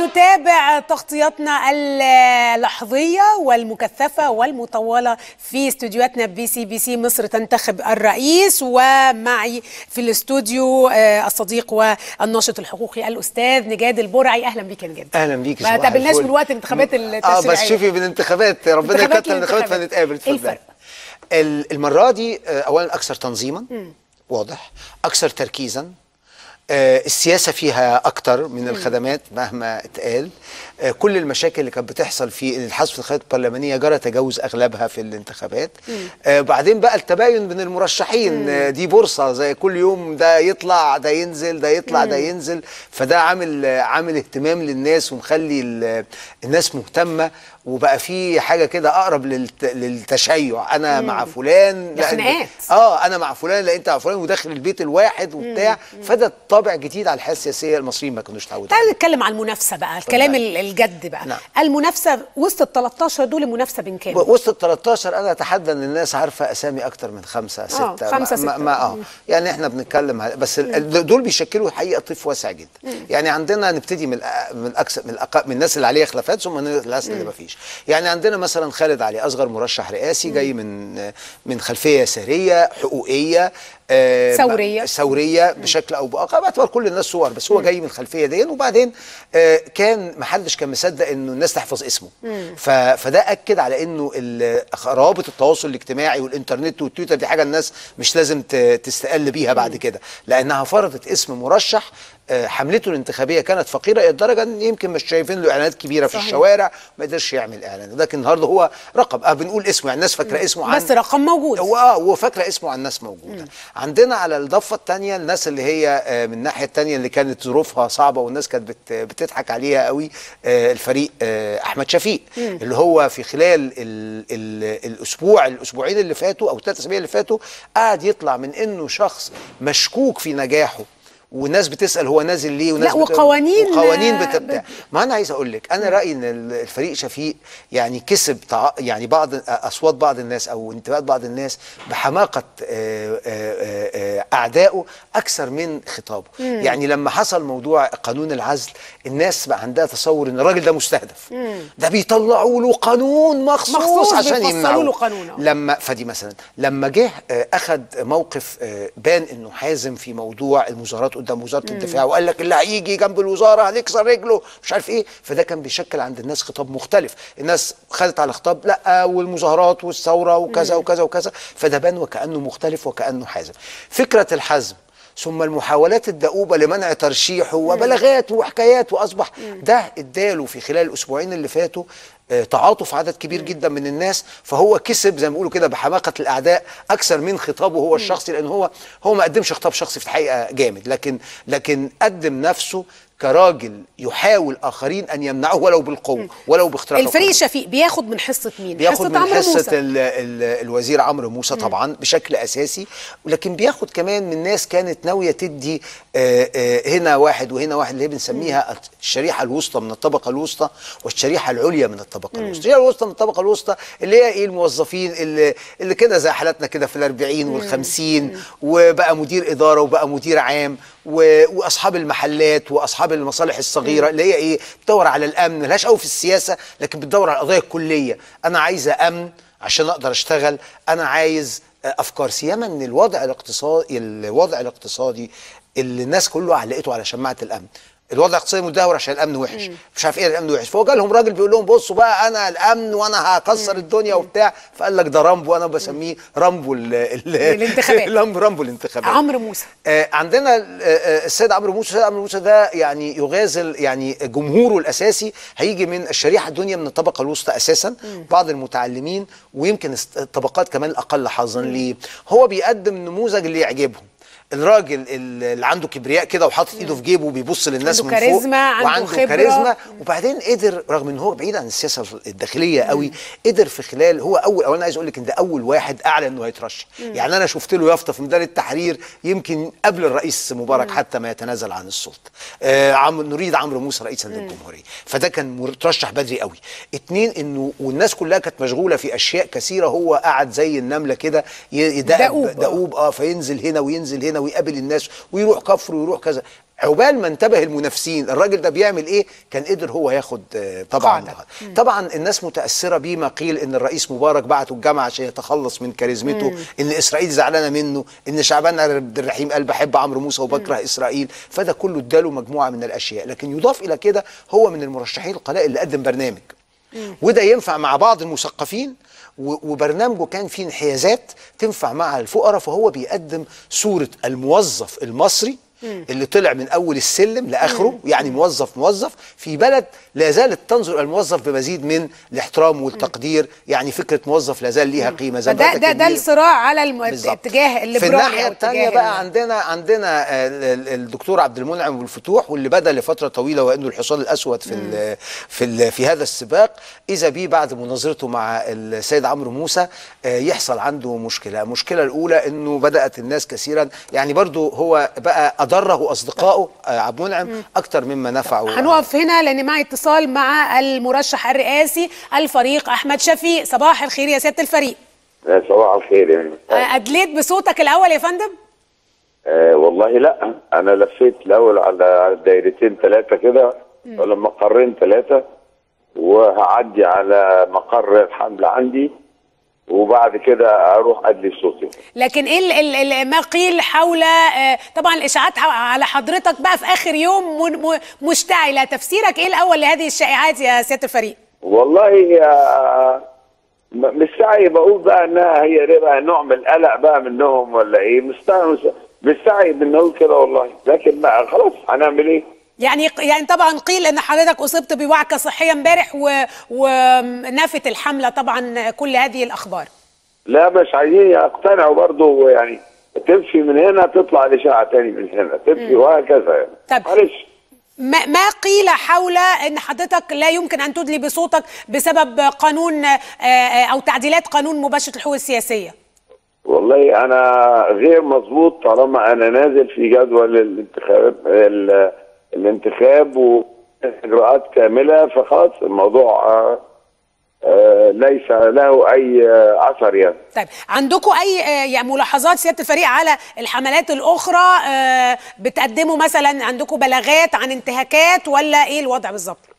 ونتابع تغطياتنا اللحظية والمكثفة والمطولة في استوديوهاتنا بي سي بي سي مصر تنتخب الرئيس ومعي في الاستوديو آه، الصديق والناشط الحقوقي الأستاذ نجاد البرعي أهلا بيك يا نجاد اهلا بيكي ما صباح تقابلناش الفل. من وقت الانتخابات اه التشريعية بس شوفي بالانتخابات ربنا انتخابات يكتر الانتخابات للانتخابات. فنتقابل ايه اتفضلي. الفرق؟ ال- المره دي آه، اولا اكثر تنظيما واضح اكثر تركيزا آه، السياسه فيها اكتر من الخدمات مهما اتقال آه، كل المشاكل اللي كانت بتحصل في الحصف الانتخابات البرلمانيه جرى تجاوز اغلبها في الانتخابات آه، بعدين بقى التباين بين المرشحين آه، دي بورصه زي كل يوم ده يطلع ده ينزل ده يطلع ده ينزل فده عامل آه، عامل اهتمام للناس ومخلي ال- الناس مهتمه وبقى في حاجه كده اقرب للت... للتشيع انا مع فلان ده لأن- خناقات. اه انا مع فلان لا انت مع فلان وداخل البيت الواحد وبتاع فده طابع جديد على الحياه السياسيه المصريين ما كانوش اتعودوا تعال عليه. نتكلم على المنافسة بقى الكلام ال- الجد بقى نعم. المنافسة وسط ال 13 دول المنافسة بين كام؟ وسط ال 13 انا اتحدى ان الناس عارفه اسامي اكتر من خمسه سته خمسة، ما, ما, ستة. ما اه يعني احنا بنتكلم على- بس ال- دول بيشكلوا حقيقه طيف واسع جدا يعني عندنا نبتدي من الأ- من اكثر من, الأق- من الناس اللي عليها خلافات ثم الناس اللي ما فيش يعني عندنا مثلا خالد علي اصغر مرشح رئاسي جاي من من خلفيه يساريه حقوقيه آه، ثورية. ثوريه بشكل او باخر باعتبار كل الناس صور بس هو جاي من الخلفيه دي وبعدين آه، كان محدش كان مصدق انه الناس تحفظ اسمه ف- فده اكد على انه ال- روابط التواصل الاجتماعي والانترنت والتويتر دي حاجه الناس مش لازم ت- تستقل بيها بعد كده لانها فرضت اسم مرشح آه، حملته الانتخابيه كانت فقيره الى درجه ان يمكن مش شايفين له اعلانات كبيره في صحيح. الشوارع ما قدرش يعمل اعلان لكن النهارده هو رقم اه بنقول اسمه يعني الناس فاكره اسمه عن بس رقم موجود هو اه هو فاكره اسمه على الناس موجوده عندنا على الضفه الثانيه الناس اللي هي آه، من الناحيه الثانيه اللي كانت ظروفها صعبه والناس كانت بت بتضحك عليها قوي آه، الفريق آه، احمد شفيق اللي هو في خلال ال ال الاسبوع الاسبوعين اللي فاتوا او الثلاث اسابيع اللي فاتوا قعد يطلع من انه شخص مشكوك في نجاحه وناس بتسال هو نازل ليه وناس لا، بت- وقوانين، وقوانين آه، بتبدع ما انا عايز اقول لك انا رايي ان ال- الفريق شفيق يعني كسب تع... يعني بعض اصوات بعض الناس او انتماءات بعض الناس بحماقه آه، آه، آه، اعدائه اكثر من خطابه يعني لما حصل موضوع قانون العزل الناس بقى عندها تصور ان الراجل ده مستهدف ده بيطلعوا له قانون مخصوص, مخصوص عشان بيفصلوا يمنعوه له قانون، آه. لما فدي مثلا لما جه آه، اخذ موقف آه، بان انه حازم في موضوع المظاهرات قدام وزاره الدفاع وقال لك اللي هيجي جنب الوزاره هنكسر رجله مش عارف ايه فده كان بيشكل عند الناس خطاب مختلف الناس خدت على خطاب لا والمظاهرات والثوره وكذا وكذا وكذا فده بان وكانه مختلف وكانه حازم فكره الحزم ثم المحاولات الدؤوبه لمنع ترشيحه وبلاغات وحكايات واصبح ده اداله في خلال الاسبوعين اللي فاتوا آه، تعاطف عدد كبير جدا من الناس فهو كسب زي ما بيقولوا كده بحماقه الاعداء اكثر من خطابه هو الشخصي لان هو هو ما قدمش خطاب شخصي في الحقيقه جامد لكن لكن قدم نفسه كراجل يحاول اخرين ان يمنعوه ولو بالقوه ولو باختراق الفريق القانون. الشفيق بياخد من حصة مين؟ بياخد من عمرو حصه موسى. ال ال الوزير عمرو موسى طبعا بشكل اساسي ولكن بياخد كمان من ناس كانت ناويه تدي آه، آه، هنا واحد وهنا واحد اللي هي بنسميها الشريحه الوسطى من الطبقه الوسطى والشريحه العليا من الطبقه الوسطى الشريحه الوسطى من الطبقه الوسطى اللي هي ايه الموظفين اللي اللي كده زي حالاتنا كده في الأربعين والخمسين وبقى مدير اداره وبقى مدير عام و- واصحاب المحلات واصحاب المصالح الصغيره اللي هي ايه بتدور على الامن ملهاش قوي في السياسه لكن بتدور على القضايا الكليه انا عايزه امن عشان اقدر اشتغل انا عايز آه، افكار سيما ان الوضع الاقتصادي الوضع الاقتصادي اللي الناس كله علقته على شماعه الامن الوضع الاقتصادي مدهور عشان الامن وحش مش عارف ايه الامن وحش فهو جالهم راجل بيقول لهم بصوا بقى انا الامن وانا هكسر الدنيا وبتاع فقال لك ده رامبو انا بسميه رامبو ال- ال- الانتخابات. رامبو رامبو الانتخابات عمرو موسى آه، عندنا آه، آه، السيد عمرو موسى السيد عمرو موسى ده يعني يغازل يعني جمهوره الاساسي هيجي من الشريحه الدنيا من الطبقه الوسطى اساسا بعض المتعلمين ويمكن الس- الطبقات كمان الاقل حظا ليه هو بيقدم نموذج اللي يعجبهم الراجل اللي عنده كبرياء كده وحاطط ايده في جيبه وبيبص للناس عنده من فوق كاريزما، عنده وعنده خبرة. كاريزما وبعدين قدر رغم ان هو بعيد عن السياسه الداخليه قوي قدر في خلال هو اول اولا عايز اقول لك ان ده اول واحد اعلن انه هيترشح يعني انا شفت له يافطه في ميدان التحرير يمكن قبل الرئيس مبارك حتى ما يتنازل عن السلطه آه عم نريد عمرو موسى رئيسا للجمهوريه فده كان مترشح بدري قوي اتنين انه والناس كلها كانت مشغوله في اشياء كثيره هو قعد زي النمله كده ي- يدقق دؤوب. دؤوب اه فينزل هنا وينزل هنا ويقابل الناس ويروح كفر ويروح كذا عقبال ما انتبه المنافسين الراجل ده بيعمل ايه كان قدر هو ياخد آه، طبعا قاعدة. طبعا الناس متاثره بما قيل ان الرئيس مبارك بعته الجامعه عشان يتخلص من كاريزمته ان اسرائيل زعلانه منه ان شعبان عبد الرحيم قال بحب عمرو موسى وبكره اسرائيل فده كله اداله مجموعه من الاشياء لكن يضاف الى كده هو من المرشحين القلائل اللي قدم برنامج وده ينفع مع بعض المثقفين و- وبرنامجه كان فيه انحيازات تنفع مع الفقراء فهو بيقدم صورة الموظف المصري اللي طلع من اول السلم لاخره يعني موظف موظف في بلد لا زالت تنظر الى الموظف بمزيد من الاحترام والتقدير يعني فكره موظف لا زال ليها قيمه زي ما فده حضرتك ده ده كبير. الصراع على الم- بالظبط. الاتجاه في الليبرالي الناحيه أو الثانيه اتجاه بقى عندنا عندنا آه، ال- ال- الدكتور عبد المنعم أبو الفتوح واللي بدا لفتره طويله وانه الحصان الاسود في ال في ال في هذا السباق اذا بيه بعد مناظرته مع السيد عمرو موسى آه، يحصل عنده مشكله المشكله الاولى انه بدات الناس كثيرا يعني برضو هو بقى اضره اصدقائه آه، عبد المنعم اكتر مما نفعه هنقف هنا لان معي اتصال مع المرشح الرئاسي الفريق احمد شفيق صباح الخير يا سياده الفريق آه، صباح الخير يعني آه، ادليت بصوتك الاول يا فندم آه والله لا انا لفيت الاول على على دايرتين ثلاثه كده ولا مقرين ثلاثه وهعدي على مقر الحمل عندي وبعد كده اروح ادلي صوتي لكن ايه ال- ال- ال- ما قيل حول آه، طبعا الاشاعات ح- على حضرتك بقى في اخر يوم من- م- مشتعله تفسيرك ايه الاول لهذه الشائعات يا سياده الفريق والله آه، م- مش سعي بقول بقى انها هي بقى نوع من القلق بقى منهم ولا ايه مش سعي- مش- مش سعي بنقول كده والله لكن بقى خلاص هنعمل ايه يعني يعني طبعا قيل ان حضرتك اصبت بوعكه صحيه امبارح و- ونفت الحمله طبعا كل هذه الاخبار لا مش عايزين يقتنعوا برضه يعني تمشي من هنا تطلع لشاعة تاني من هنا تمشي وهكذا يعني طب. معلش ما ما قيل حول ان حضرتك لا يمكن ان تدلي بصوتك بسبب قانون آه، آه، او تعديلات قانون مباشره الحقوق السياسيه والله انا غير مظبوط طالما انا نازل في جدول الانتخاب ال- الانتخاب واجراءات كامله فخلاص الموضوع آه، آه، ليس له اي آه، اثر يعني طيب عندكم اي آه، يعني ملاحظات سياده الفريق على الحملات الاخرى آه، بتقدموا مثلا عندكم بلاغات عن انتهاكات ولا ايه الوضع بالظبط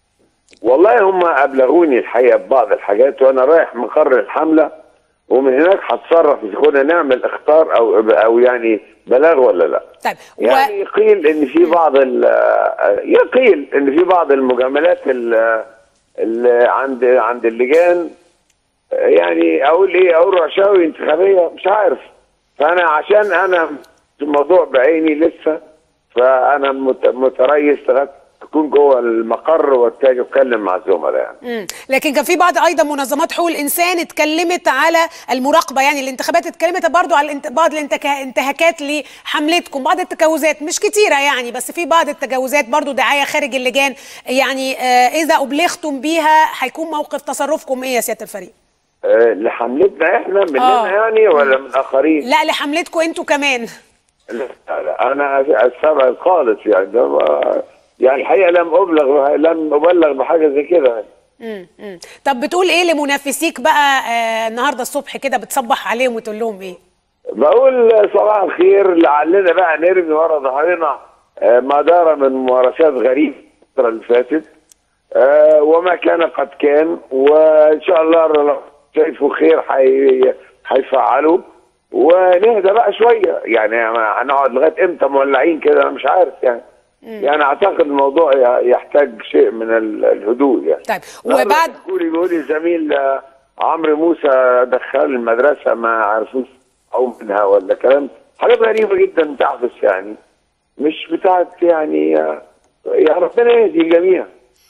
والله هم ابلغوني الحقيقه ببعض الحاجات وانا رايح مقر الحمله ومن هناك هتصرف اذا كنا نعمل اختار او او يعني بلاغ ولا لا طيب و... يعني قيل ان في بعض ال يقيل ان في بعض المجاملات ال- اللي عند عند اللجان يعني اقول ايه اقول رشاوي انتخابيه مش عارف فانا عشان انا في الموضوع بعيني لسه فانا مت- متريث لغايه اكون جوه المقر واتجه اتكلم مع الزملاء يعني مم. لكن كان في بعض ايضا منظمات حقوق الانسان اتكلمت على المراقبه يعني الانتخابات اتكلمت برضو على الانت- بعض الانتكا- الانتهاكات لحملتكم بعض التجاوزات مش كتيره يعني بس في بعض التجاوزات برضو دعايه خارج اللجان يعني آه اذا ابلغتم بيها هيكون موقف تصرفكم ايه يا سياده الفريق أه لحملتنا احنا مننا آه. يعني ولا من اخرين؟ لا لحملتكم انتوا كمان لا لا انا استبعد خالص يعني ده ما- يعني الحقيقه لم ابلغ لم ابلغ بحاجه زي كده مم. مم. طب بتقول ايه لمنافسيك بقى آه النهارده الصبح كده بتصبح عليهم وتقول لهم ايه بقول صباح الخير لعلنا بقى نرمي ورا ظهرنا آه، ما دار من ممارسات غريبه الفتره اللي فاتت آه، وما كان قد كان وان شاء الله لو شايفه خير حي- هيفعله ونهدى بقى شويه يعني هنقعد لغايه امتى مولعين كده انا مش عارف يعني يعني اعتقد الموضوع ي- يحتاج شيء من ال- الهدوء يعني طيب وبعد بيقول بيقول لي زميل آه، عمرو موسى دخل المدرسه ما عرفوش او منها ولا كلام حاجات غريبه جدا تحدث يعني مش بتاعت يعني آه، يا ربنا يهدي الجميع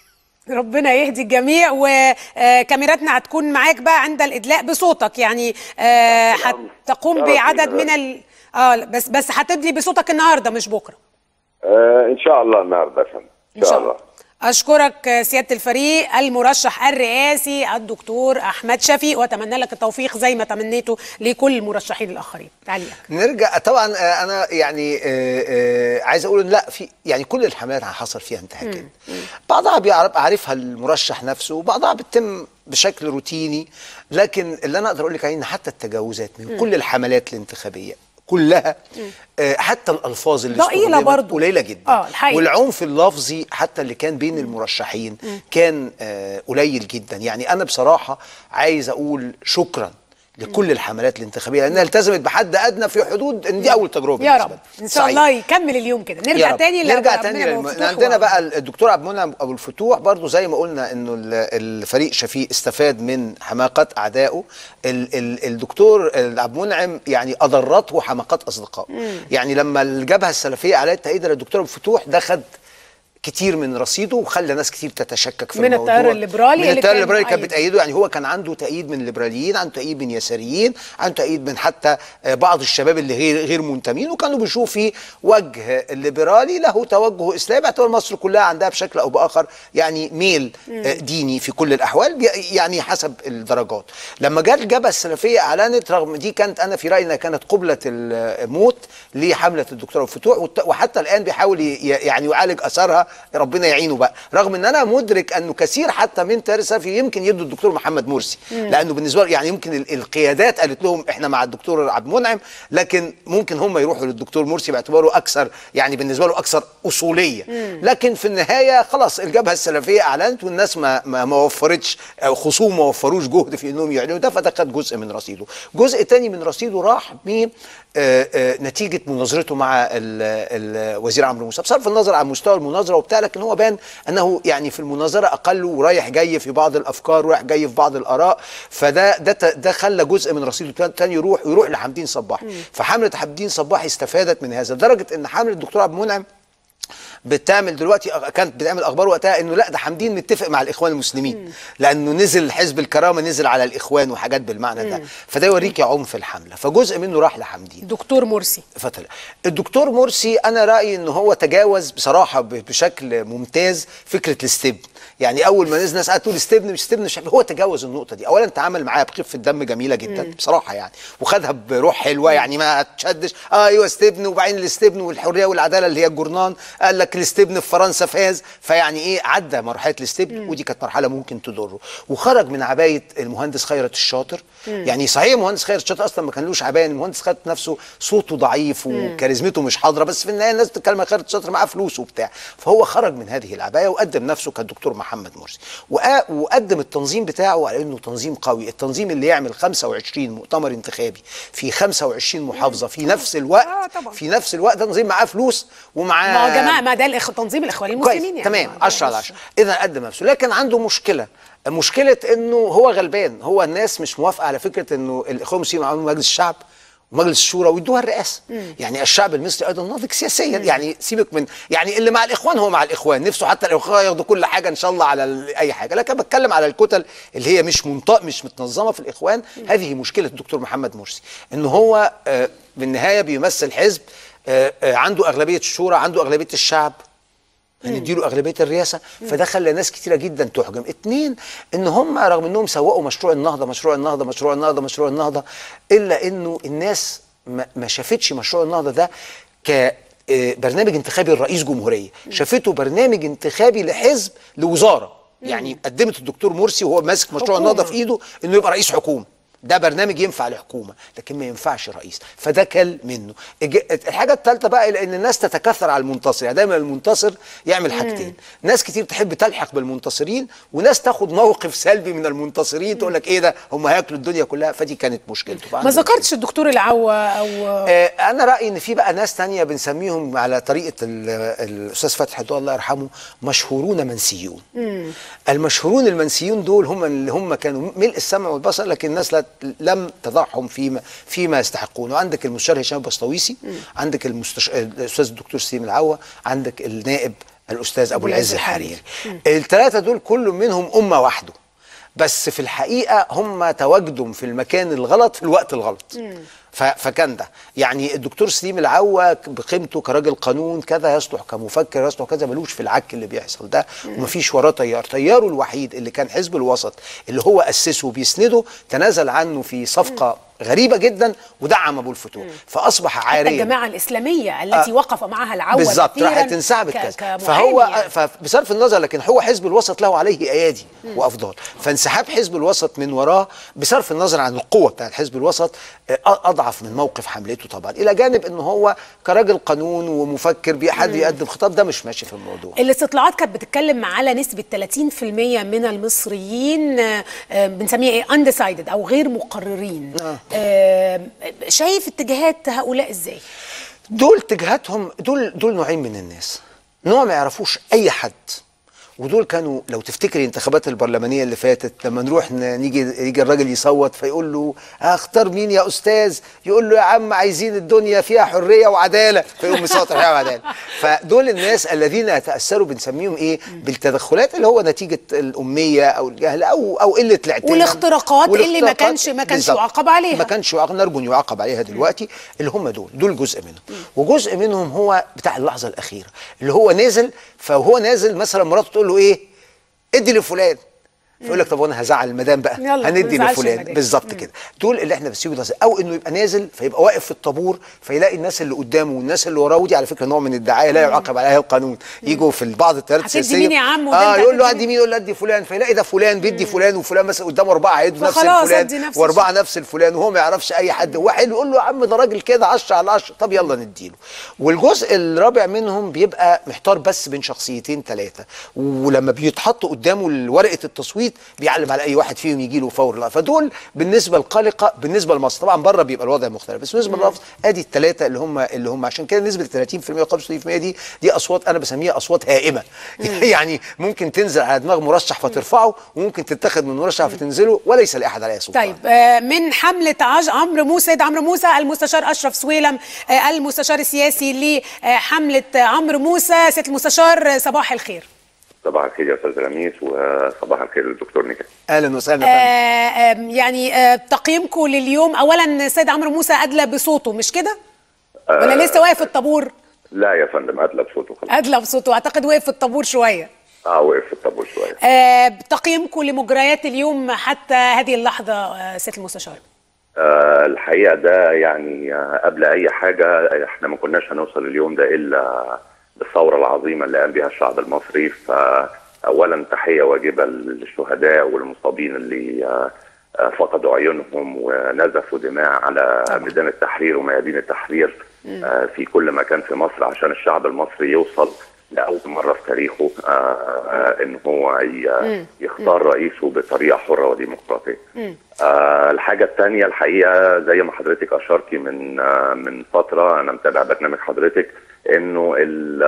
ربنا يهدي الجميع وكاميراتنا هتكون معاك بقى عند الادلاء بصوتك يعني آه، هتقوم شرف بعدد لينا. من ال اه بس بس هتدلي بصوتك النهارده مش بكره آه ان شاء الله النهارده يا فندم ان شاء الله اشكرك آه، سياده الفريق المرشح الرئاسي الدكتور احمد شفيق واتمنى لك التوفيق زي ما تمنيته لكل المرشحين الاخرين تعليقك نرجع طبعا آه، انا يعني آه، آه، عايز اقول إن لا في يعني كل الحملات حصل فيها انتهاكات بعضها بيعرف عارفها المرشح نفسه وبعضها بتتم بشكل روتيني لكن اللي انا اقدر اقول لك عليه ان حتى التجاوزات من كل الحملات الانتخابيه كلها آه، حتى الالفاظ اللي ضئيلة استخدمت برضو. قليله جدا آه، الحقيقة. والعنف اللفظي حتى اللي كان بين المرشحين كان آه، قليل جدا يعني انا بصراحه عايز اقول شكرا لكل الحملات الانتخابيه لانها التزمت بحد ادنى في حدود ان دي اول تجربه يا بالنسبة رب لي. ان شاء سعيد. الله يكمل اليوم كده يا نرجع رب. تاني نرجع لأبو تاني منعم للم... وفتوح عندنا و- بقى الدكتور عبد المنعم ابو الفتوح برضو زي ما قلنا انه ال- الفريق شفيق استفاد من حماقات اعدائه ال... ال... الدكتور عبد المنعم يعني اضرته حماقات اصدقائه يعني لما الجبهه السلفيه على تأييد للدكتور ابو الفتوح ده خد كتير من رصيده وخلى ناس كتير تتشكك في من الموضوع التيار الليبرالي من اللي التيار كان الليبرالي كان مؤيد. بتأيده يعني هو كان عنده تأييد من الليبراليين عنده تأييد من يساريين عنده تأييد من حتى آه، بعض الشباب اللي غير غير منتمين وكانوا بيشوفوا في وجه الليبرالي له توجه اسلامي باعتبار مصر كلها عندها بشكل او باخر يعني ميل آه، ديني في كل الاحوال بي- يعني حسب الدرجات لما جت الجبهه السلفيه اعلنت رغم دي كانت انا في رايي انها كانت قبله الموت لحمله الدكتور أبو الفتوح وت- وحتى الان بيحاول ي- يعني يعالج اثارها ربنا يعينه بقى رغم ان انا مدرك انه كثير حتى من تيار السلفي يمكن يدوا الدكتور محمد مرسي لانه بالنسبه له يعني يمكن ال- القيادات قالت لهم احنا مع الدكتور عبد المنعم لكن ممكن هم يروحوا للدكتور مرسي باعتباره اكثر يعني بالنسبه له اكثر اصوليه لكن في النهايه خلاص الجبهه السلفيه اعلنت والناس ما ما, ما وفرتش أو خصوم ما وفروش جهد في انهم يعلنوا ده فده خد جزء من رصيده جزء تاني من رصيده راح ب آه، آه، نتيجه مناظرته مع ال- الوزير عمرو موسى بصرف النظر عن مستوى المناظره وبتاع لكن هو بان انه يعني في المناظره اقل ورايح جاي في بعض الافكار ورايح جاي في بعض اراء فده ده ت- ده خلى جزء من رصيده تاني يروح يروح لحمدين صباحي فحمله حمدين صباحي استفادت من هذا لدرجه ان حمله الدكتور عبد المنعم بتعمل دلوقتي أغ- كانت بتعمل اخبار وقتها انه لا ده حمدين متفق مع الاخوان المسلمين لانه نزل حزب الكرامه نزل على الاخوان وحاجات بالمعنى ده فده يوريك عنف الحمله فجزء منه راح لحمدين دكتور مرسي فترة. الدكتور مرسي انا رايي ان هو تجاوز بصراحه ب- بشكل ممتاز فكره الاستبن يعني اول ما نزل ناس قاعده تقول استبن مش استبن مش عارف- هو تجاوز النقطه دي اولا تعامل معاها بخفه دم جميله جدا بصراحه يعني وخدها بروح حلوه يعني ما تشدش اه ايوه استبن وبعدين الاستبن والحريه والعداله اللي هي الجورنان قال لك الاستبن في فرنسا فاز فيعني ايه عدى مرحله الاستبن ودي كانت مرحله ممكن تضره وخرج من عبايه المهندس خيرت الشاطر يعني صحيح المهندس خيرت الشاطر اصلا ما كانلوش عبايه المهندس خيرت نفسه صوته ضعيف وكاريزمته مش حاضره بس في النهايه الناس بتتكلم عن خيرت الشاطر معاه فلوس وبتاع فهو خرج من هذه العبايه وقدم نفسه كالدكتور محمد مرسي وقا- وقدم التنظيم بتاعه على انه تنظيم قوي التنظيم اللي يعمل 25 مؤتمر انتخابي في 25 محافظه في نفس الوقت آه، طبعا. في نفس الوقت ده تنظيم معاه فلوس ومعاه ما هو يا جماعه ما ده الإخ... تنظيم الاخوان كويس المسلمين يعني تمام ما- 10 على 10 اذا قدم نفسه لكن عنده مشكله مشكله انه هو غلبان هو الناس مش موافقه على فكره انه الاخوان المسلمين عملوا مجلس الشعب ومجلس الشورى ويدوها الرئاسه يعني الشعب المصري ايضا ناضج سياسيا يعني سيبك من يعني اللي مع الاخوان هو مع الاخوان نفسه حتى الاخوان ياخدوا كل حاجه ان شاء الله على ال- اي حاجه لكن بتكلم على الكتل اللي هي مش منطق مش متنظمه في الاخوان هذه مشكله الدكتور محمد مرسي ان هو آه، بالنهايه بيمثل حزب آه، آه، عنده اغلبيه الشورى عنده اغلبيه الشعب هنديله اغلبيه الرئاسه فده خلى ناس كتيره جدا تحجم اتنين ان هم رغم انهم سوقوا مشروع النهضه مشروع النهضه مشروع النهضه مشروع النهضه الا انه الناس ما ما شافتش مشروع النهضه ده ك آه، برنامج انتخابي لرئيس جمهوريه شافته برنامج انتخابي لحزب لوزاره يعني قدمت الدكتور مرسي وهو ماسك مشروع حكومة. النهضه في ايده انه يبقى رئيس حكومه ده برنامج ينفع لحكومه لكن ما ينفعش رئيس فده كل منه الج- الحاجه الثالثه بقى ان الناس تتكاثر على المنتصر يعني دايما المنتصر يعمل حاجتين ناس كتير تحب تلحق بالمنتصرين وناس تاخد موقف سلبي من المنتصرين تقول لك ايه ده هم هياكلوا الدنيا كلها فدي كانت مشكلته ما فعنده ذكرتش الدكتور العوا او آه، انا رايي ان في بقى ناس تانية بنسميهم على طريقه ال- الاستاذ فتحي الدول الله يرحمه مشهورون منسيون المشهورون المنسيون دول هم اللي هم كانوا ملء السمع والبصر لكن الناس لا- لم تضعهم فيما فيما يستحقون وعندك المستشار هشام البسطويسي عندك المستش... الاستاذ الدكتور سليم العوا عندك النائب الاستاذ ابو العز الحريري الثلاثه دول كل منهم امه وحده بس في الحقيقه هم تواجدهم في المكان الغلط في الوقت الغلط ف- فكان ده يعني الدكتور سليم العوا ك- بقيمته كراجل قانون كذا يصلح كمفكر يصلح كذا ملوش في العك اللي بيحصل ده ومفيش وراه تيار تياره الوحيد اللي كان حزب الوسط اللي هو اسسه وبيسنده تنازل عنه في صفقه غريبه جدا ودعم ابو الفتوح فاصبح حتى عاريا الجماعه الاسلاميه التي آه. وقف معها العوا بالظبط كثيراً راحت انسحبت ك- كذا كمحامي فهو يعني. فبصرف النظر لكن هو حزب الوسط له عليه ايادي وافضال فانسحاب حزب الوسط من وراه بصرف النظر عن القوه بتاعت حزب الوسط آه، اضعف اضعف من موقف حملته طبعا الى جانب ان هو كراجل قانون ومفكر بحد يقدم خطاب ده مش ماشي في الموضوع الاستطلاعات كانت بتتكلم على نسبة 30% من المصريين آه، آه، بنسميها ايه undecided او غير مقررين آه، شايف اتجاهات هؤلاء ازاي؟ دول اتجاهاتهم دول دول نوعين من الناس نوع ما يعرفوش اي حد ودول كانوا لو تفتكري الانتخابات البرلمانيه اللي فاتت لما نروح ن- نيجي يجي الراجل يصوت فيقول له اختار مين يا استاذ يقول له يا عم عايزين الدنيا فيها حريه وعداله فيقوم يصوت حريه وعداله فدول الناس الذين يتاثروا بنسميهم ايه بالتدخلات اللي هو نتيجه الاميه او الجهل او او قله الاعتماد والاختراقات اللي ما والاختراقات كانش- ما كانش بالظبط. يعاقب عليها. ما كانش يعاقب نرجو ان يعاقب عليها دلوقتي اللي هم دول دول جزء منهم وجزء منهم هو بتاع اللحظه الاخيره اللي هو نازل فهو نازل مثلا مراته تقول له ايه ادي لفلان فيقول لك طب وانا هزعل المدام بقى يلا، ما هندي نزعلش لفلان المدام. بالظبط كده دول اللي احنا بنسيبه نازل او انه يبقى نازل فيبقى واقف في الطابور فيلاقي الناس اللي قدامه والناس اللي وراه ودي على فكره نوع من الدعايه لا يعاقب عليها القانون يجوا في بعض التيارات هتدي السياسيه مين يا عم وده اه أنت يقول له هتدي ادي مين يقول له ادي فلان فيلاقي ده فلان بيدي فلان وفلان مثلا قدامه اربعه هيدوا نفس فخلاص الفلان أدي نفس واربعه نفس الفلان وهو ما يعرفش اي حد واحد يقول له يا عم ده راجل كده 10 على 10 طب يلا نديله والجزء الرابع منهم بيبقى محتار بس بين شخصيتين ثلاثه ولما بيتحط قدامه ورقه التصويت بيعلم على اي واحد فيهم يجي له فور لا فدول بالنسبه القلقه بالنسبه لمصر طبعا بره بيبقى الوضع مختلف بس بالنسبه لمصر ادي الثلاثه اللي هم اللي هم عشان كده نسبه 30% و 35% دي دي اصوات انا بسميها اصوات هائمه يعني ممكن تنزل على دماغ مرشح فترفعه وممكن تتخذ من مرشح فتنزله وليس لاحد عليها سلطان طيب آه، من حملة عج... عمرو موسى سيد عمرو موسى المستشار أشرف سويلم آه، المستشار السياسي لحملة عمرو موسى سيد المستشار آه، صباح الخير صباح الخير يا استاذ رميس وصباح الخير للدكتور نجاح اهلا وسهلا آه، يا فندم. آه، يعني آه، تقييمكم لليوم أولا السيد عمرو موسى أدلى بصوته مش كده؟ ولا لسه واقف في الطابور؟ لا يا فندم ادلى بصوته خلاص أدلى بصوته أعتقد واقف في الطابور شوية اه وقف في الطابور شويه آه، تقييمكم لمجريات اليوم حتى هذه اللحظة آه، سيد المستشار آه الحقيقه ده يعني آه قبل اي حاجه احنا ما كناش هنوصل اليوم ده الا بالثوره العظيمه اللي قام بها الشعب المصري فاولا تحيه واجبه للشهداء والمصابين اللي آه آه، فقدوا عيونهم ونزفوا دماء على ميدان التحرير وميادين التحرير آه، في كل مكان في مصر عشان الشعب المصري يوصل لأول مرة في تاريخه آه، آه، إن هو ي- يختار رئيسه بطريقة حرة وديمقراطية. آه، الحاجة الثانية الحقيقة زي ما حضرتك أشرتي من آه، من فترة أنا متابع برنامج حضرتك إنه ال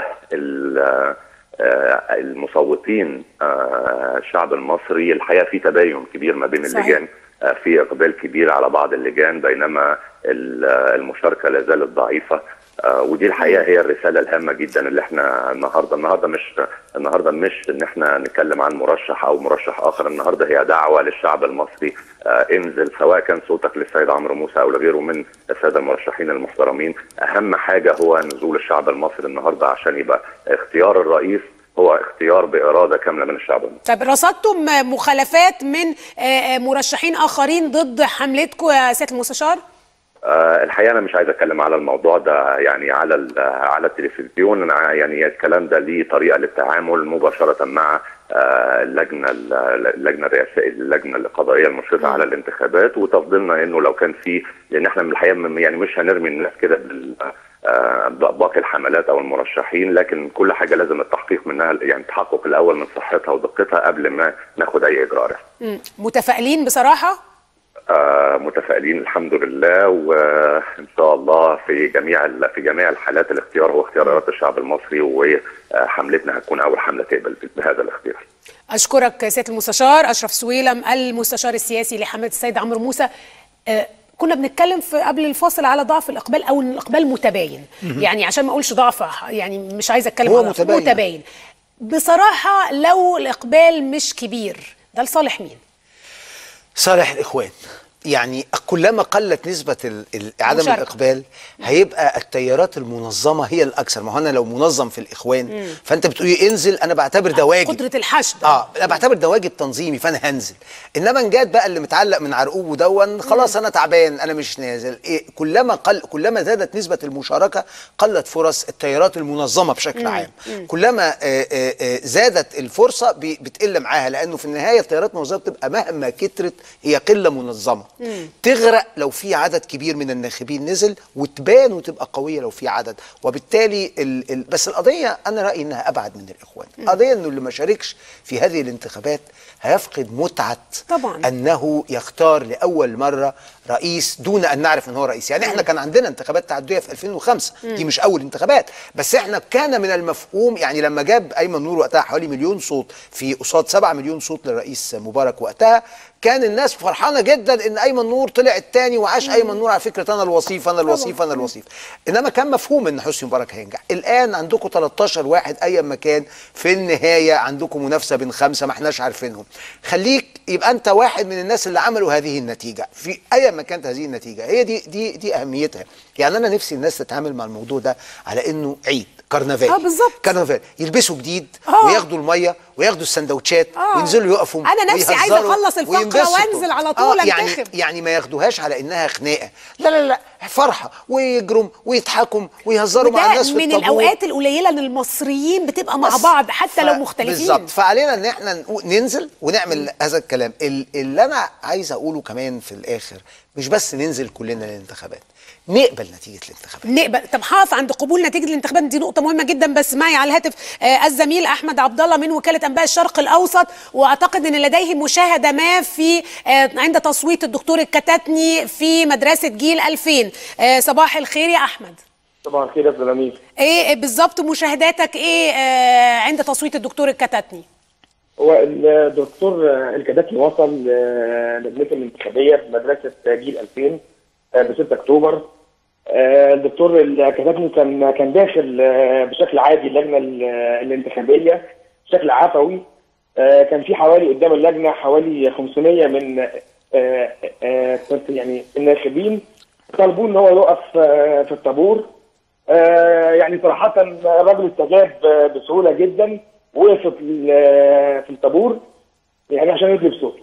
ال آه، المصوتين آه، الشعب المصري الحقيقة في تباين كبير ما بين صحيح. اللجان آه، في اقبال كبير على بعض اللجان بينما ال- آه، المشاركه لا زالت ضعيفه آه، ودي الحقيقه هي الرساله الهامه جدا اللي احنا النهارده النهارده مش النهارده مش ان احنا نتكلم عن مرشح او مرشح اخر النهارده هي دعوه للشعب المصري آه، انزل سواء كان صوتك للسيد عمرو موسى او لغيره من الساده المرشحين المحترمين اهم حاجه هو نزول الشعب المصري النهارده عشان يبقى اختيار الرئيس هو اختيار باراده كامله من الشعب المصري طيب رصدتم مخالفات من آه، آه، مرشحين اخرين ضد حملتكم يا سياده المستشار؟ آه، الحقيقه انا مش عايز اتكلم على الموضوع ده يعني على ال- على التلفزيون أنا يعني الكلام ده ليه طريقه للتعامل مباشره مع آه، اللجنه ال- اللجنه الرئاسيه اللجنه القضائيه المشرفه على الانتخابات وتفضيلنا انه لو كان في لان احنا من الحقيقه م- يعني مش هنرمي الناس كده بال آه، باقي الحملات او المرشحين لكن كل حاجه لازم التحقيق منها يعني التحقق الاول من صحتها ودقتها قبل ما ناخد اي اجراء رسمي. مم. متفائلين بصراحه؟ آه، متفائلين الحمد لله وان شاء الله في جميع ال- في جميع الحالات الاختيار هو اختيار اراده الشعب المصري وحملتنا هتكون اول حمله تقبل بهذا الاختيار. اشكرك سياده المستشار اشرف سويلم المستشار السياسي لحمله السيد عمرو موسى آه، كنا بنتكلم في قبل الفاصل على ضعف الاقبال او ان الاقبال متباين يعني عشان ما اقولش ضعف يعني مش عايزه اتكلم هو على ضعف. متباين. متباين بصراحه لو الاقبال مش كبير ده لصالح مين صالح الاخوان يعني كلما قلت نسبة ال- ال- عدم مشاركة. الإقبال هيبقى التيارات المنظمة هي الأكثر ما هو أنا لو منظم في الإخوان فأنت بتقولي انزل أنا بعتبر ده واجب قدره الحشد اه انا بعتبر ده واجب تنظيمي فانا هنزل انما ان جات بقى اللي متعلق من عرقوبه دون خلاص انا تعبان انا مش نازل إيه كلما قل كلما زادت نسبه المشاركه قلت فرص التيارات المنظمه بشكل عام كلما آه، آه، آه، زادت الفرصه بي- بتقل معاها لانه في النهايه التيارات المنظمه بتبقى مهما كترت هي قله منظمه تغرق لو في عدد كبير من الناخبين نزل وتبان وتبقى قويه لو في عدد وبالتالي ال ال بس القضيه انا رايي انها ابعد من الاخوان القضيه انه اللي ما شاركش في هذه الانتخابات هيفقد متعه طبعاً. انه يختار لاول مره رئيس دون ان نعرف ان هو رئيس يعني احنا كان عندنا انتخابات تعدديه في 2005 دي مش اول انتخابات بس احنا كان من المفهوم يعني لما جاب ايمن نور وقتها حوالي مليون صوت في قصاد 7 مليون صوت للرئيس مبارك وقتها كان الناس فرحانه جدا ان ايمن نور طلع الثاني وعاش ايمن نور على فكره انا الوصيف انا الوصيف انا الوصيف انما كان مفهوم ان حسني مبارك هينجح الان عندكم 13 واحد ايا ما كان في النهايه عندكم منافسه بين خمسه ما احناش عارفينهم خليك يبقى انت واحد من الناس اللي عملوا هذه النتيجه في ايا ما كانت هذه النتيجه هي دي دي دي اهميتها يعني انا نفسي الناس تتعامل مع الموضوع ده على انه عيد كرنفال آه، بالظبط. كرنفال يلبسوا جديد آه. وياخدوا الميه وياخدوا السندوتشات آه. وينزلوا يقفوا أنا نفسي عايزة ويهزروا أخلص الفقرة وينبسطوا. وأنزل على طول آه يعني أنتخب. يعني ما ياخدوهاش على انها خناقه لا لا لا فرحه ويجرم ويضحكوا ويهزروا مع وده الناس في من الطابور الاوقات القليله ان المصريين بتبقى مع بس بعض حتى ف- لو مختلفين بالظبط فعلينا ان احنا نقو- ننزل ونعمل هذا الكلام ال- اللي انا عايز اقوله كمان في الاخر مش بس ننزل كلنا للانتخابات نقبل نتيجه الانتخابات نقبل طب هقف عند قبول نتيجه الانتخابات دي نقطه مهمه جدا بس معي على الهاتف آه الزميل احمد عبد الله من وكاله انباء الشرق الاوسط واعتقد ان لديه مشاهده ما في آه عند تصويت الدكتور الكتاتني في مدرسه جيل 2000 آه صباح الخير يا احمد طبعا خير يا سلامين ايه بالظبط مشاهداتك ايه آه عند تصويت الدكتور الكتاتني هو الدكتور الكداتي وصل لجنته الانتخابيه في مدرسه جيل 2000 ب 6 اكتوبر آه، الدكتور الكتاتني كان كان داخل آه، بشكل عادي اللجنه ال- الانتخابيه بشكل عفوي آه، كان في حوالي قدام اللجنه حوالي 500 من آه، آه، يعني الناخبين طالبوا ان هو يقف آه، في الطابور آه، يعني صراحة الراجل استجاب آه، بسهولة جدا وقف في ال- في الطابور يعني عشان يدلي بصوته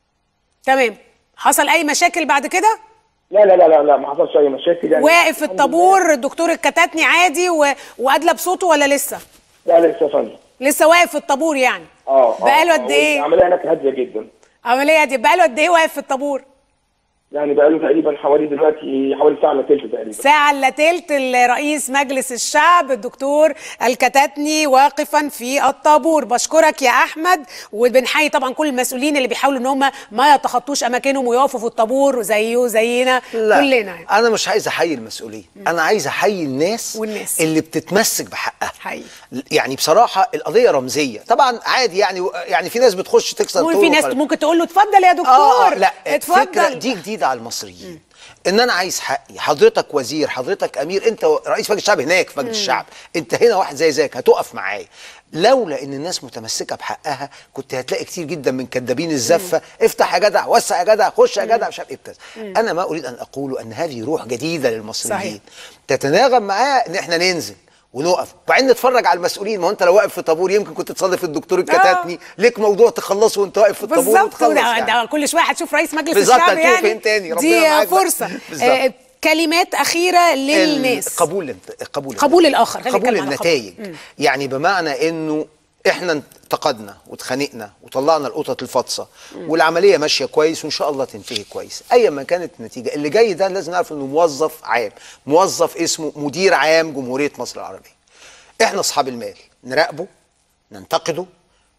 تمام حصل اي مشاكل بعد كده لا لا لا لا لا ما حصلش أي مشاكل يعني واقف في الطابور الدكتور الكتاتني عادي و... وادلى بصوته ولا لسه لا لسه يا فندم لسه واقف في الطابور يعني اه آه، بقاله قد آه، ايه العملية هناك هادية جدا عمليه دي بقاله قد ايه واقف في الطابور يعني بقاله تقريبا حوالي دلوقتي حوالي ساعة الا تلت تقريبا ساعة الا تلت رئيس مجلس الشعب الدكتور الكتاتني واقفا في الطابور بشكرك يا احمد وبنحيي طبعا كل المسؤولين اللي بيحاولوا ان هم ما يتخطوش اماكنهم ويقفوا في الطابور زيه زينا لا كلنا يعني. انا مش عايز احيي المسؤولين انا عايز احيي الناس والناس. اللي بتتمسك بحقها حقيقي. يعني بصراحه القضيه رمزيه طبعا عادي يعني يعني في ناس بتخش تكسر ممكن طرق في ناس وخلاص. ممكن تقول له اتفضل يا دكتور اه لا اتفضل الفكره دي جديده على المصريين ان انا عايز حقي حضرتك وزير حضرتك امير انت رئيس مجلس الشعب هناك في مجلس الشعب انت هنا واحد زي زيك هتقف معايا لولا ان الناس متمسكه بحقها كنت هتلاقي كتير جدا من كدابين الزفه افتح يا جدع وسع يا جدع خش يا جدع مش عارف ايه بتاع. انا ما اريد ان اقوله ان هذه روح جديده للمصريين صحيح. تتناغم معاه ان احنا ننزل ونقف وبعدين نتفرج على المسؤولين ما هو انت لو واقف في طابور يمكن كنت تصادف الدكتور الكتاتني ليك موضوع تخلصه وانت واقف في الطابور بالظبط وتخلص ده, يعني. ده كل شويه هتشوف رئيس مجلس بالظبط، الشعب هتشوف يعني فين تاني، ربنا دي معاك بقى. فرصه بالظبط. آه كلمات اخيره للناس قبول قبول قبول الآخر، خلينا قبول نتكلم على النتائج قبول. مم. يعني بمعنى انه احنا انتقدنا واتخانقنا وطلعنا القطط الفاطسه والعمليه ماشيه كويس وان شاء الله تنتهي كويس ايا ما كانت النتيجه اللي جاي ده لازم نعرف انه موظف عام موظف اسمه مدير عام جمهوريه مصر العربيه احنا اصحاب المال نراقبه ننتقده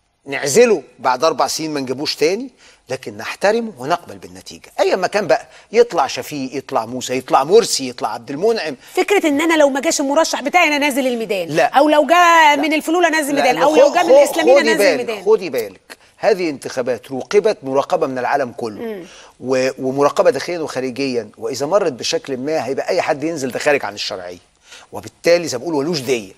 نعزله بعد اربع سنين ما نجيبوش تاني لكن نحترمه ونقبل بالنتيجه ايا ما كان بقى يطلع شفيق يطلع موسى يطلع مرسي يطلع عبد المنعم فكره ان انا لو ما جاش المرشح بتاعي انا نازل الميدان لا. او لو جاء من الفلول نازل الميدان لأن او لو خ- جاء من خ- الاسلاميين خدي نازل بالك- الميدان خدي بالك هذه انتخابات راقبت مراقبه من العالم كله و- ومراقبه داخليا وخارجيا واذا مرت بشكل ما هيبقى اي حد ينزل ده خارج عن الشرعيه وبالتالي زي ما بقول ولوش ديه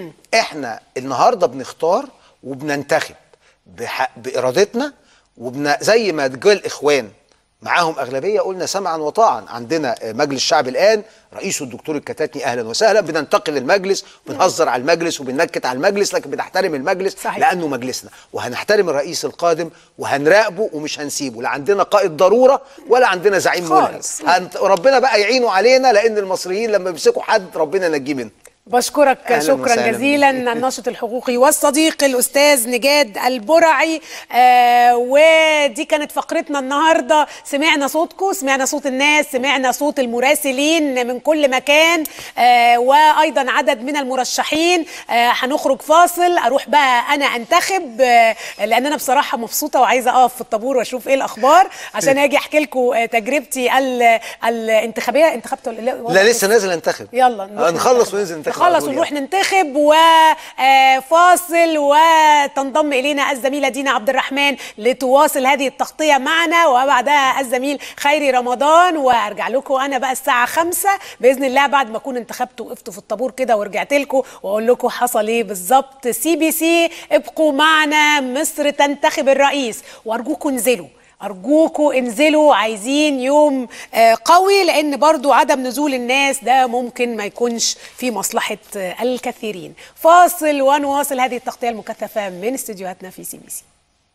احنا النهارده بنختار وبننتخب بح- بارادتنا وبن زي ما جه الاخوان معاهم اغلبيه قلنا سمعا وطاعا عندنا آه، مجلس الشعب الان رئيسه الدكتور الكتاتني اهلا وسهلا بننتقل المجلس بنهزر على المجلس وبننكت على المجلس لكن بنحترم المجلس صحيح. لانه مجلسنا وهنحترم الرئيس القادم وهنراقبه ومش هنسيبه لا عندنا قائد ضروره ولا عندنا زعيم ملهم خالص. هنت... ربنا بقى يعينه علينا لان المصريين لما بيمسكوا حد ربنا ينجيه منه بشكرك أهلاً شكرا وسهلاً جزيلا الناشط الحقوقي والصديق الاستاذ نجاد البرعي آه ودي كانت فقرتنا النهارده سمعنا صوتكم سمعنا صوت الناس سمعنا صوت المراسلين من كل مكان آه وايضا عدد من المرشحين آه هنخرج فاصل اروح بقى انا انتخب آه لان انا بصراحه مبسوطه وعايزه اقف في الطابور واشوف ايه الاخبار عشان اجي احكي لكم آه تجربتي ال- الانتخابيه انتخبت ولا لا لسه نازل انتخب يلا نروح نخلص ننتخب. وننزل ننتخب على نخلص طول ونروح يعني. ننتخب وفاصل وتنضم الينا الزميله دينا عبد الرحمن لتواصل هذه التغطيه معنا وبعدها الزميل خيري رمضان وارجع لكم انا بقى الساعه خمسة باذن الله بعد ما اكون انتخبت وقفت في الطابور كده ورجعت لكم واقول لكم حصل ايه بالظبط سي بي سي ابقوا معنا مصر تنتخب الرئيس وارجوكم انزلوا أرجوكوا انزلوا عايزين يوم آه، قوي لأن برضو عدم نزول الناس ده ممكن ما يكونش في مصلحة آه، الكثيرين فاصل ونواصل هذه التغطية المكثفة من استديوهاتنا في سي بي سي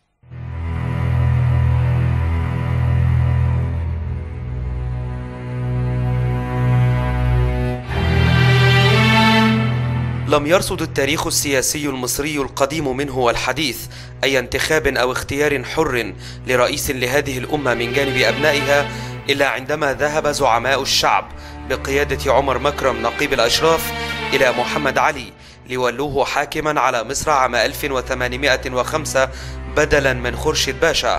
لم يرصد التاريخ السياسي المصري القديم منه والحديث أي انتخاب أو اختيار حر لرئيس لهذه الأمة من جانب أبنائها إلا عندما ذهب زعماء الشعب بقيادة عمر مكرم نقيب الأشراف إلى محمد علي ليولوه حاكما على مصر عام 1805 بدلا من خورشيد باشا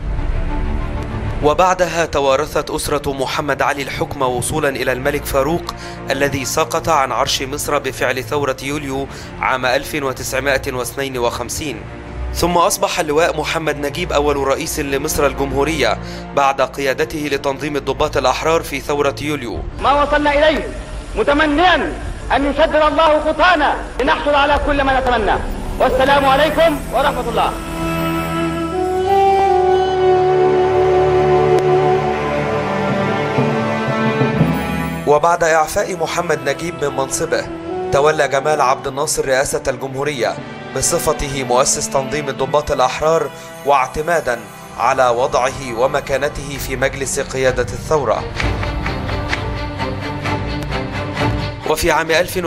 وبعدها توارثت أسرة محمد علي الحكم وصولا إلى الملك فاروق الذي سقط عن عرش مصر بفعل ثورة يوليو عام 1952 ثم أصبح اللواء محمد نجيب أول رئيس لمصر الجمهورية بعد قيادته لتنظيم الضباط الأحرار في ثورة يوليو ما وصلنا إليه متمنيا أن يسدد الله خطانا لنحصل على كل ما نتمناه والسلام عليكم ورحمة الله وبعد إعفاء محمد نجيب من منصبه تولى جمال عبد الناصر رئاسة الجمهورية بصفته مؤسس تنظيم الضباط الأحرار واعتمادا على وضعه ومكانته في مجلس قيادة الثورة وفي عام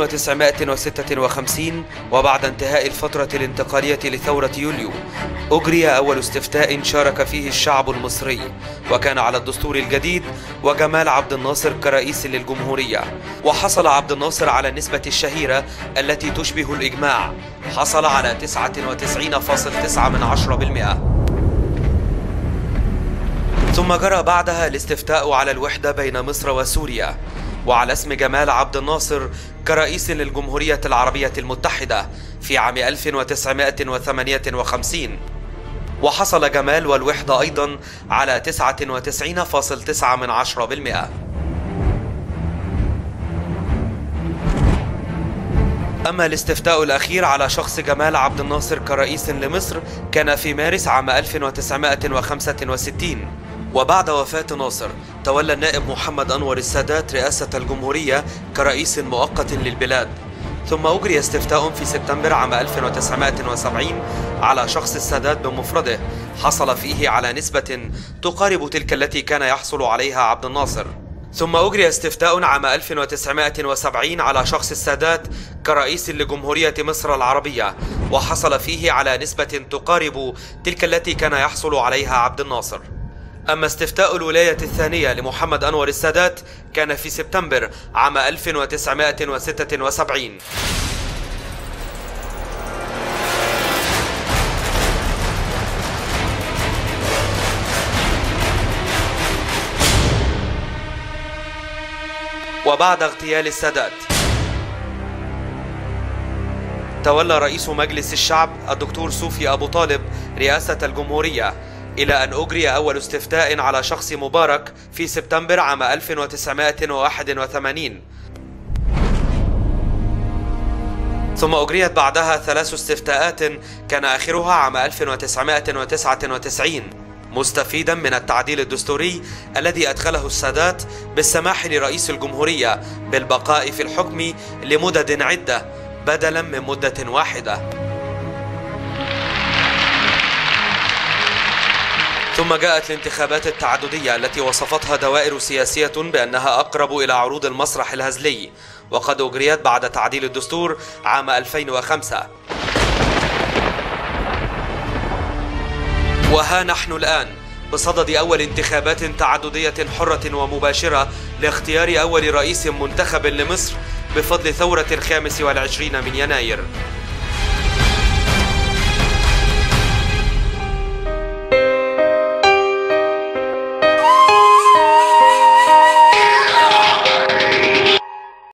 1956 وبعد انتهاء الفترة الانتقالية لثورة يوليو أجري أول استفتاء شارك فيه الشعب المصري وكان على الدستور الجديد وجمال عبد الناصر كرئيس للجمهورية وحصل عبد الناصر على النسبة الشهيرة التي تشبه الإجماع حصل على 99.9 من عشرة بالمئة ثم جرى بعدها الاستفتاء على الوحدة بين مصر وسوريا وعلى اسم جمال عبد الناصر كرئيس للجمهورية العربية المتحدة في عام 1958 وحصل جمال والوحدة أيضا على 99.9 من عشرة بالمئة أما الاستفتاء الأخير على شخص جمال عبد الناصر كرئيس لمصر كان في مارس عام 1965 وبعد وفاة ناصر تولى النائب محمد أنور السادات رئاسة الجمهورية كرئيس مؤقت للبلاد ثم أجري استفتاء في سبتمبر عام 1970 على شخص السادات بمفرده حصل فيه على نسبة تقارب تلك التي كان يحصل عليها عبد الناصر ثم أجري استفتاء عام 1970 على شخص السادات كرئيس لجمهورية مصر العربية وحصل فيه على نسبة تقارب تلك التي كان يحصل عليها عبد الناصر أما استفتاء الولاية الثانية لمحمد أنور السادات كان في سبتمبر عام 1976 وبعد اغتيال السادات تولى رئيس مجلس الشعب الدكتور صوفي أبو طالب رئاسة الجمهورية إلى أن أجري أول استفتاء على شخص مبارك في سبتمبر عام 1981 ثم أجريت بعدها ثلاث استفتاءات كان آخرها عام 1999 مستفيدا من التعديل الدستوري الذي أدخله السادات بالسماح لرئيس الجمهورية بالبقاء في الحكم لمدد عدة بدلا من مدة واحدة ثم جاءت الانتخابات التعددية التي وصفتها دوائر سياسية بأنها أقرب إلى عروض المسرح الهزلي وقد أجريت بعد تعديل الدستور عام 2005 وها نحن الآن بصدد أول انتخابات تعددية حرة ومباشرة لاختيار أول رئيس منتخب لمصر بفضل ثورة الخامس والعشرين من يناير